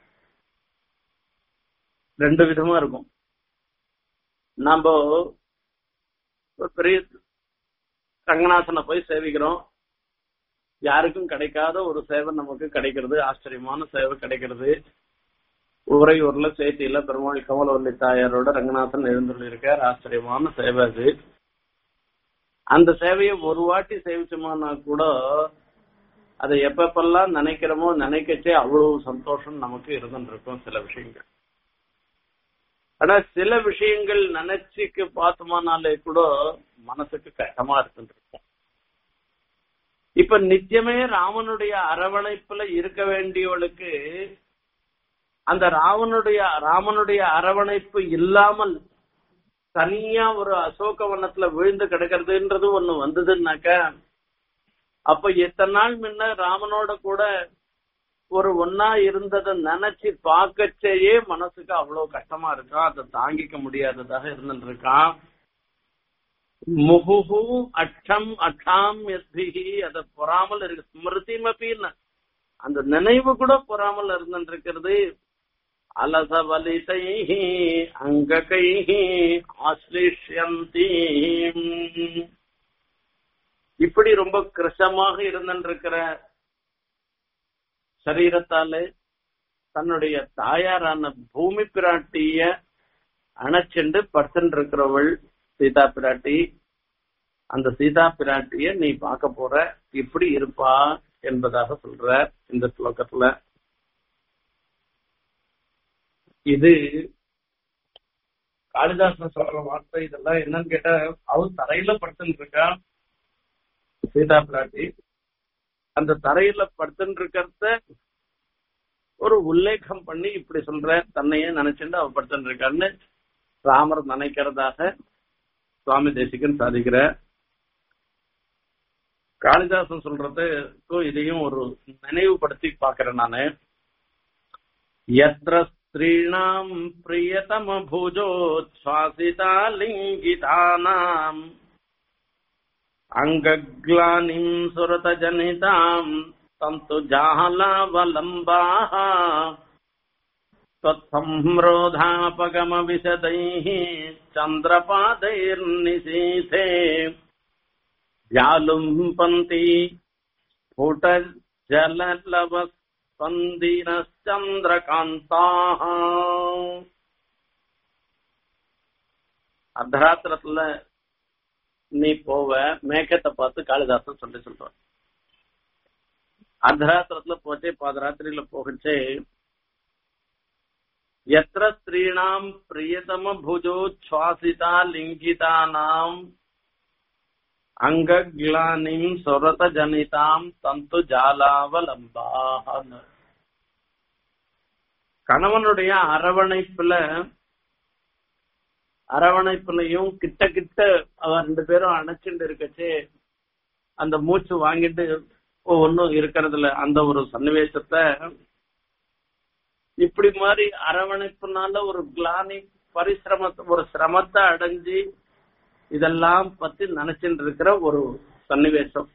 ரெண்டு விதமா இருக்கும் நாம ஒரு பெரிய ரங்கநாதனை போய் சேவிக்கிறோம் யாருக்கும் கிடைக்காத ஒரு சேவை நமக்கு கிடைக்கிறது ஆச்சரியமான சேவை கிடைக்கிறது உறையூர்ல சேத்தியில பெருமாள் கமலவல்லி தாயாரோட ரங்கநாதன் எழுந்துள்ளிருக்கார் ஆச்சரியமான சேவை அது அந்த சேவையை ஒரு வாட்டி சேவிச்சோம்னா கூட அதை எப்பப்பெல்லாம் நினைக்கிறோமோ நினைக்கச்சே அவ்வளவு சந்தோஷம் நமக்கு இருந்துட்டு இருக்கும் சில விஷயங்கள் ஆனா சில விஷயங்கள் நினைச்சுக்கு பார்த்தோமானாலே கூட மனசுக்கு கஷ்டமா இருந்துட்டு இருக்கும் இப்ப நித்தியமே ராமனுடைய அரவணைப்புல இருக்க வேண்டியவளுக்கு அந்த ராவனுடைய ராமனுடைய அரவணைப்பு இல்லாமல் தனியா ஒரு அசோக வனத்துல விழுந்து கிடக்கிறதுன்றது ஒண்ணு வந்ததுன்னாக்க அப்ப எத்தனை நாள் முன்ன ராமனோட கூட ஒரு ஒன்னா இருந்ததை நினைச்சு பார்க்கச்சேயே மனசுக்கு அவ்வளவு கஷ்டமா இருக்கான் அதை தாங்கிக்க முடியாததாக இருந்துட்டு இருக்கான் முகுஹு அட்சம் அட்டாம் எத்பிகி அதை பொறாமல் இருக்கு ஸ்மிருதிமபின்னு அந்த நினைவு கூட பொறாமல் இருந்துட்டு இருக்கிறது அலசபலிதைः அங்ககைः ஆசிலிஷ்யந்தி இப்படி ரொம்ப கிருஷமாக இருந்திருக்கிற சரீரத்தாலே தன்னுடைய தாயாரான பூமி பிராட்டிய அணைச்சென்று படுத்துட்டு இருக்கிறவள் சீதா பிராட்டி அந்த சீதா பிராட்டிய நீ பார்க்க போற இப்படி இருப்பா என்பதாக சொல்ற இந்த ஸ்லோகத்துல இது காளிதாசன் சொல்ற வார்த்தை இதெல்லாம் என்னன்னு கேட்டா அவள் தரையில படுத்துட்டு இருக்கா சீதா பிராட்டி அந்த தரையில படுத்துட்டு இருக்கிறத ஒரு உல்லேகம் பண்ணி இப்படி சொல்ற தன்னையே நினைச்சுட்டு அவ படுத்துட்டு இருக்கான்னு ராமர் நினைக்கிறதாக சுவாமி தேசிகன் சாதிக்கிற காளிதாசன் சொல்றதுக்கும் இதையும் ஒரு நினைவுபடுத்தி பாக்குறேன் நானு यत्र स्त्रीणाम् प्रियतमभुजोच्छ्वासिता लिङ्गितानाम् अङ्गग्लानिम् सुरतजनिताम् तन्तु जाहलावलम्बाः त्वत्संरोधापगमविशदैः चन्द्रपादैर्निशीथे व्यालुम्पन्ति स्फुटजललवस् ஸ்பந்தினச்சந்திரகாந்தாக அர்த்தராத்திரத்துல நீ போவ மேகத்தை பார்த்து காளிதாசன் சொல்லி சொல்றான் அர்த்தராத்திரத்துல போச்சே பாதராத்திரியில போகச்சே எத்திர ஸ்திரீணாம் பிரியதம புஜோ சுவாசிதா லிங்கிதானாம் அங்கக்லானிம் சொரத ஜனிதாம் தந்து ஜாலாவலம்பாக கணவனுடைய அரவணைப்புல அரவணைப்புலயும் கிட்ட கிட்ட அவ ரெண்டு பேரும் அணைச்சுட்டு இருக்கச்சே அந்த மூச்சு வாங்கிட்டு ஒன்னும் இருக்கிறதுல அந்த ஒரு சன்னிவேசத்தை இப்படி மாதிரி அரவணைப்புனால ஒரு கிளானி பரிசிரமத்தை ஒரு சிரமத்தை அடைஞ்சு இதெல்லாம் பத்தி நினைச்சுட்டு இருக்கிற ஒரு சன்னிவேசம்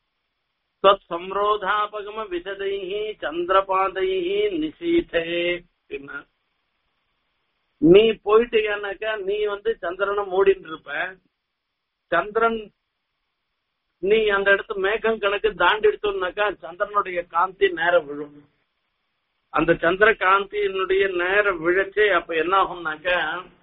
சம்ரோதாபகம விசதைஹி சந்திரபாதைஹி நிசீதே என்ன நீ போயிட்டீங்கன்னாக்கா நீ வந்து சந்திரனை மூடிட்டு இருப்ப சந்திரன் நீ அந்த இடத்து மேகம் கணக்கு தாண்டி எடுத்தோம்னாக்கா சந்திரனுடைய காந்தி நேர விழும் அந்த சந்திர காந்தியினுடைய நேர விழச்சே அப்ப என்ன ஆகும்னாக்கா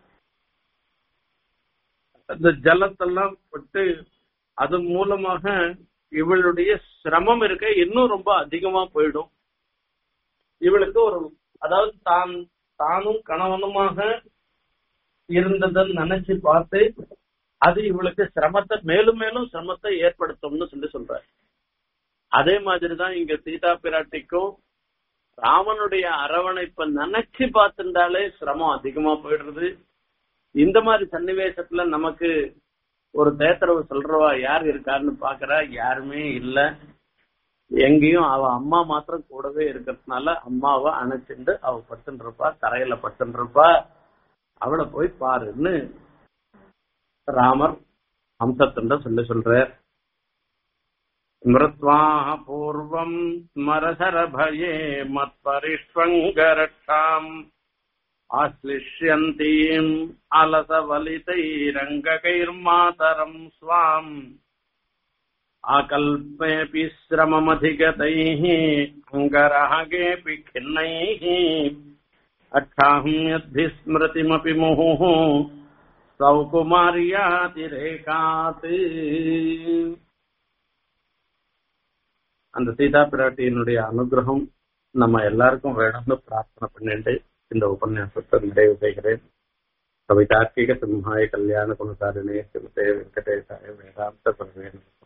அந்த ஜலத்தெல்லாம் பட்டு அது மூலமாக இவளுடைய சிரமம் இருக்க இன்னும் ரொம்ப அதிகமா போயிடும் இவளுக்கு ஒரு அதாவது தான் தானும் கணவனுமாக இருந்ததை நினைச்சு பார்த்து அது இவளுக்கு சிரமத்தை மேலும் மேலும் சிரமத்தை ஏற்படுத்தும்னு சொல்லி சொல்ற அதே மாதிரிதான் இங்க சீதா பிராட்டிக்கும் ராமனுடைய அரவணைப்பை நினைச்சு பார்த்துட்டாலே சிரமம் அதிகமா போயிடுறது இந்த மாதிரி சன்னிவேசத்துல நமக்கு ஒரு தேத்தரவு சொல்றவா யார் இருக்காருன்னு பாக்குறா யாருமே இல்ல எங்கேயும் அவ அம்மா மாத்திரம் கூடவே இருக்கிறதுனால அம்மாவை அணைச்சிட்டு அவ படுத்துட்டு இருப்பா தரையில படுத்துட்டு இருப்பா அவளை போய் பாருன்னு ராமர் அம்சத்துண்ட சொல்லி சொல்றார் மிருத்வா பூர்வம் ஸ்மரசரபயே மத்பரிஷ்வங்கரட்சாம் ஆஸ்லிஷ்யந்தீம் அலசவலிதைரங்ககைர்மாதரம் ஸ்வாம் आकल्पेऽपि श्रममधिगतैः अङ्गरागेऽपि खिन्नैः अक्षाह्यद्भिः स्मृतिमपि मुहुः சௌகுமாரியாதிரேகாத் அந்த சீதா பிராட்டியினுடைய அனுகிரகம் நம்ம எல்லாருக்கும் வேணும்னு பிரார்த்தனை பண்ணிட்டு இந்த உபன்யாசத்தை நிறைவு செய்கிறேன் கவிதார்க்கிக சிம்ஹாய கல்யாண குணசாரிணே சிவதே வெங்கடேசாய வேதாந்த பிரவேண